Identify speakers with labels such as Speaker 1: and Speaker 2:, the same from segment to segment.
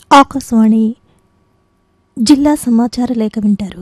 Speaker 1: ఆకాశవాణి జిల్లా సమాచార లేఖ వింటారు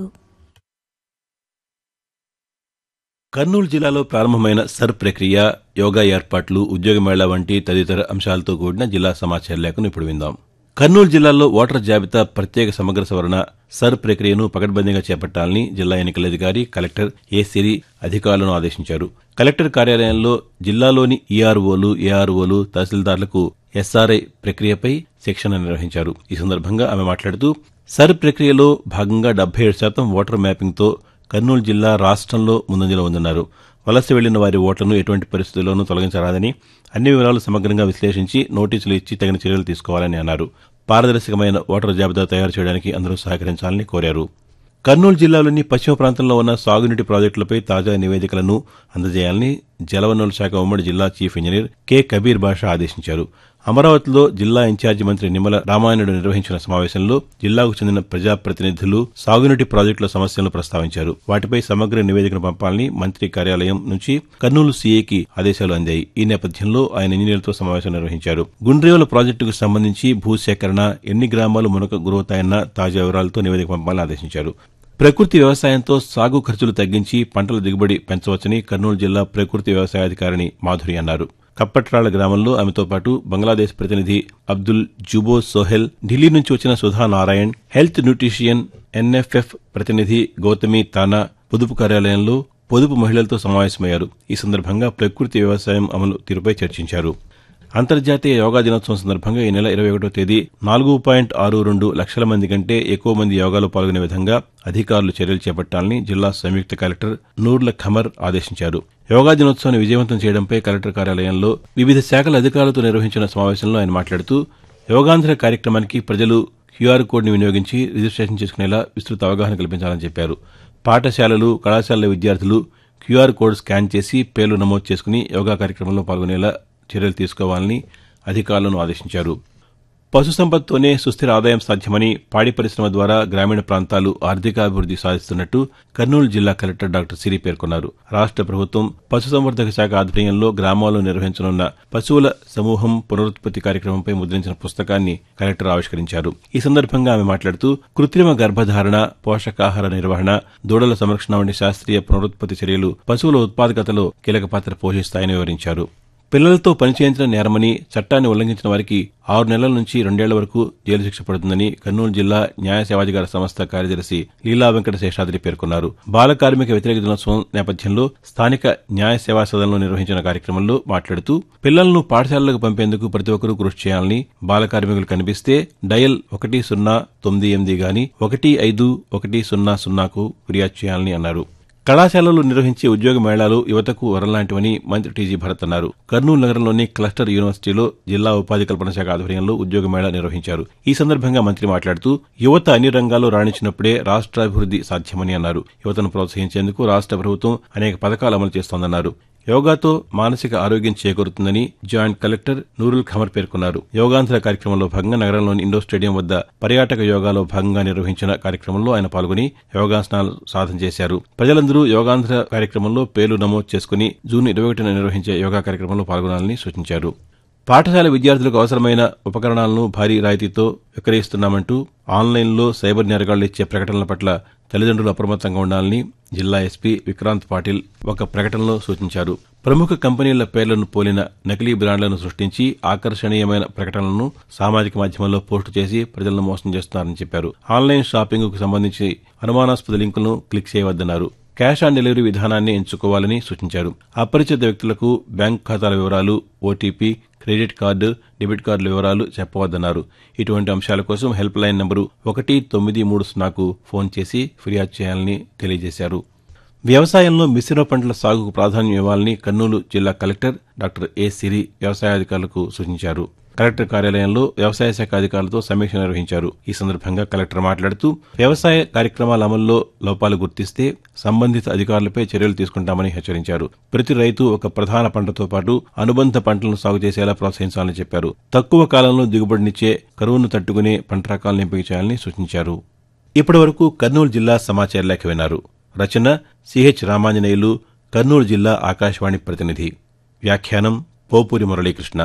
Speaker 2: కర్నూలు జిల్లాలో ప్రారంభమైన సర్ ప్రక్రియ యోగా ఏర్పాట్లు ఉద్యోగ మేళా వంటి తదితర అంశాలతో కూడిన జిల్లా సమాచార లేఖను ఇప్పుడు విందాం కర్నూలు జిల్లాలో ఓటర్ జాబితా ప్రత్యేక సమగ్ర సవరణ సర్ ప్రక్రియను పకడ్బందీగా చేపట్టాలని జిల్లా ఎన్నికల అధికారి కలెక్టర్ ఏ సిరి అధికారులను ఆదేశించారు కలెక్టర్ కార్యాలయంలో జిల్లాలోని ఈఆర్ఓలు ఏఆర్ఓలు తహసీల్దార్లకు ఎస్ఆర్ఐ ప్రక్రియపై శిక్షణ నిర్వహించారు ఈ సందర్భంగా ఆమె మాట్లాడుతూ సర్ ప్రక్రియలో భాగంగా డెబ్బై ఏడు శాతం ఓటర్ మ్యాపింగ్తో కర్నూలు జిల్లా రాష్ట్రంలో ముందంజలో ఉందన్నారు వలస వెళ్లిన వారి ఓట్లను ఎటువంటి పరిస్థితుల్లోనూ తొలగించరాదని అన్ని వివరాలు సమగ్రంగా విశ్లేషించి నోటీసులు ఇచ్చి తగిన చర్యలు తీసుకోవాలని అన్నారు పారదర్శకమైన ఓటర్ జాబితా తయారు చేయడానికి అందరూ సహకరించాలని కోరారు కర్నూలు జిల్లాలోని పశ్చిమ ప్రాంతంలో ఉన్న సాగునీటి ప్రాజెక్టులపై తాజా నివేదికలను అందజేయాలని జలవనరుల శాఖ ఉమ్మడి జిల్లా chief engineer K Kabir Basha ఆదేశించారు అమరావతిలో జిల్లా ఇన్ఛార్జి మంత్రి నిమ్మల రామాయణుడు నిర్వహించిన సమావేశంలో జిల్లాకు చెందిన ప్రజాప్రతినిధులు సాగునీటి ప్రాజెక్టుల సమస్యలను ప్రస్తావించారు వాటిపై సమగ్ర నివేదికను పంపాలని మంత్రి కార్యాలయం నుంచి కర్నూలు సీఏకి ఆదేశాలు అందాయి ఈ నేపథ్యంలో ఆయన ఇంజనీర్లతో సమావేశం నిర్వహించారు గుండ్రేవుల ప్రాజెక్టుకు సంబంధించి భూసేకరణ ఎన్ని గ్రామాలు మునక గురవుతాయన్న తాజా వివరాలతో నివేదిక పంపాలని ఆదేశించారు ప్రకృతి వ్యవసాయంతో సాగు ఖర్చులు తగ్గించి పంటల దిగుబడి పెంచవచ్చని కర్నూలు జిల్లా ప్రకృతి వ్యవసాయాధికారిణి మాధురి అన్నారు కప్పట్రాళ్ల గ్రామంలో ఆమెతో పాటు బంగ్లాదేశ్ ప్రతినిధి అబ్దుల్ జుబో సోహెల్ ఢిల్లీ నుంచి వచ్చిన Sudha Narayan health nutrition NFF ప్రతినిధి గౌతమి తానా పొదుపు కార్యాలయంలో పొదుపు మహిళలతో సమావేశమయ్యారు ఈ సందర్భంగా ప్రకృతి వ్యవసాయం అమలు తీరుపై చర్చించారు అంతర్జాతీయ యోగా దినోత్సవం సందర్భంగా ఈ నెల ఇరవై ఒకటో తేదీ నాలుగు పాయింట్ ఆరు రెండు లక్షల మంది కంటే ఎక్కువ మంది యోగాలో పాల్గొనే విధంగా అధికారులు చర్యలు చేపట్టాలని జిల్లా సంయుక్త కలెక్టర్ నూర్ల ఖమర్ ఆదేశించారు యోగా దినోత్సవాన్ని విజయవంతం చేయడంపై కలెక్టర్ కార్యాలయంలో వివిధ శాఖల అధికారులతో నిర్వహించిన సమావేశంలో ఆయన మాట్లాడుతూ యోగాంధ్ర కార్యక్రమానికి ప్రజలు క్యూఆర్ కోడ్ని వినియోగించి రిజిస్ట్రేషన్ చేసుకునేలా విస్తృత అవగాహన కల్పించాలని చెప్పారు పాఠశాలలు కళాశాలల విద్యార్థులు క్యూఆర్ కోడ్ స్కాన్ చేసి పేర్లు నమోదు చేసుకుని యోగా కార్యక్రమంలో పాల్గొనేలా చర్యలు తీసుకోవాలని అధికారులను ఆదేశించారు పశుసంపదతోనే సుస్థిర ఆదాయం సాధ్యమని పాడి పరిశ్రమ ద్వారా గ్రామీణ ప్రాంతాలు ఆర్థికాభివృద్ది సాధిస్తున్నట్టు కర్నూలు జిల్లా కలెక్టర్ డాక్టర్ సిరి పేర్కొన్నారు రాష్ట ప్రభుత్వం పశుసంవర్ధక శాఖ ఆధ్వర్యంలో గ్రామాల్లో నిర్వహించనున్న పశువుల సమూహం పునరుత్పత్తి కార్యక్రమంపై ముద్రించిన పుస్తకాన్ని కలెక్టర్ ఆవిష్కరించారు ఈ సందర్భంగా ఆమె మాట్లాడుతూ కృత్రిమ గర్భధారణ పోషకాహార నిర్వహణ దూడల సంరక్షణ వంటి శాస్త్రీయ పునరుత్పత్తి చర్యలు పశువుల ఉత్పాదకతలో కీలక పాత్ర పోషిస్తాయని వివరించారు పిల్లలతో పనిచేయించిన నేరమని చట్టాన్ని ఉల్లంఘించిన వారికి ఆరు నెలల నుంచి రెండేళ్ల వరకు జైలు శిక్ష పడుతుందని కర్నూలు జిల్లా న్యాయ సేవాధికార సంస్థ కార్యదర్శి లీలా వెంకట శేషాద్రి పేర్కొన్నారు బాల కార్మిక వ్యతిరేక దినోత్సవం నేపథ్యంలో స్థానిక న్యాయ సేవా సదనంలో నిర్వహించిన కార్యక్రమంలో మాట్లాడుతూ పిల్లలను పాఠశాలలకు పంపేందుకు ప్రతి ఒక్కరూ కృషి చేయాలని బాల కార్మికులు కనిపిస్తే డయల్ ఒకటి సున్నా తొమ్మిది ఎనిమిది గాని ఒకటి ఐదు ఒకటి సున్నా సున్నాకు ఫిర్యాదు చేయాలని అన్నారు కళాశాలలు నిర్వహించే ఉద్యోగ మేళాలు యువతకు వరలాంటివని మంత్రి టీజీ భరత్ అన్నారు కర్నూలు నగరంలోని క్లస్టర్ యూనివర్సిటీలో జిల్లా ఉపాధి కల్పన శాఖ ఆధ్వర్యంలో ఉద్యోగ మేళా నిర్వహించారు ఈ సందర్భంగా మంత్రి మాట్లాడుతూ యువత అన్ని రంగాల్లో రాణించినప్పుడే రాష్ట్రాభివృద్ది సాధ్యమని అన్నారు యువతను ప్రోత్సహించేందుకు రాష్ట్ర ప్రభుత్వం అనేక పథకాలు అమలు చేస్తోందన్నారు యోగాతో మానసిక ఆరోగ్యం చేకూరుతుందని జాయింట్ కలెక్టర్ నూరుల్ ఖమర్ పేర్కొన్నారు యోగాంధ్ర కార్యక్రమంలో భాగంగా నగరంలోని ఇండోర్ స్టేడియం వద్ద పర్యాటక యోగాలో భాగంగా నిర్వహించిన కార్యక్రమంలో ఆయన పాల్గొని యోగాసనాలు సాధన చేశారు ప్రజలందరూ యోగాంధ్ర కార్యక్రమంలో పేర్లు నమోదు చేసుకుని జూన్ ఇరవై ఒకటిన నిర్వహించే యోగా కార్యక్రమంలో పాల్గొనాలని సూచించారు పాఠశాల విద్యార్థులకు అవసరమైన ఉపకరణాలను భారీ రాయితీతో విక్రయిస్తున్నామంటూ ఆన్లైన్లో సైబర్ నేరగాళ్లు ఇచ్చే ప్రకటనల పట్ల తల్లిదండ్రులు అప్రమత్తంగా ఉండాలని జిల్లా ఎస్పీ విక్రాంత్ పాటిల్ ఒక ప్రకటనలో సూచించారు ప్రముఖ కంపెనీల పేర్లను పోలిన నకిలీ బ్రాండ్లను సృష్టించి ఆకర్షణీయమైన ప్రకటనలను సామాజిక మాధ్యమాల్లో పోస్టు చేసి ప్రజలను మోసం చేస్తున్నారని చెప్పారు ఆన్లైన్ షాపింగ్కు సంబంధించి అనుమానాస్పద లింకులను క్లిక్ చేయవద్దన్నారు క్యాష్ ఆన్ డెలివరీ విధానాన్ని ఎంచుకోవాలని సూచించారు అపరిచిత వ్యక్తులకు బ్యాంక్ ఖాతాల వివరాలు ఓటీపీ క్రెడిట్ కార్డు డెబిట్ కార్డుల వివరాలు చెప్పవద్దన్నారు ఇటువంటి అంశాల కోసం హెల్ప్ లైన్ నంబరు ఒకటి తొమ్మిది మూడు సున్నాకు ఫోన్ చేసి ఫిర్యాదు చేయాలని తెలియజేశారు వ్యవసాయంలో మిశ్రమ పంటల సాగుకు ప్రాధాన్యం ఇవ్వాలని కర్నూలు జిల్లా కలెక్టర్ డాక్టర్ ఏ సిరి వ్యవసాయాధికారులకు సూచించారు కలెక్టర్ కార్యాలయంలో వ్యవసాయ శాఖ అధికారులతో సమీక్ష నిర్వహించారు ఈ సందర్భంగా కలెక్టర్ మాట్లాడుతూ వ్యవసాయ కార్యక్రమాల అమల్లో లోపాలు గుర్తిస్తే సంబంధిత అధికారులపై చర్యలు తీసుకుంటామని హెచ్చరించారు ప్రతి రైతు ఒక ప్రధాన పంటతో పాటు అనుబంధ పంటలను సాగు చేసేలా ప్రోత్సహించాలని చెప్పారు తక్కువ కాలంలో దిగుబడినిచ్చే కరువును తట్టుకునే పంట రకాలను ఎంపిక చేయాలని సూచించారు ఇప్పటి వరకు కర్నూలు జిల్లా సమాచార లేఖ విన్నారు రచన సిహెచ్ రామాంజనేయులు కర్నూలు జిల్లా ఆకాశవాణి ప్రతినిధి వ్యాఖ్యానం పోపూరి మురళీకృష్ణ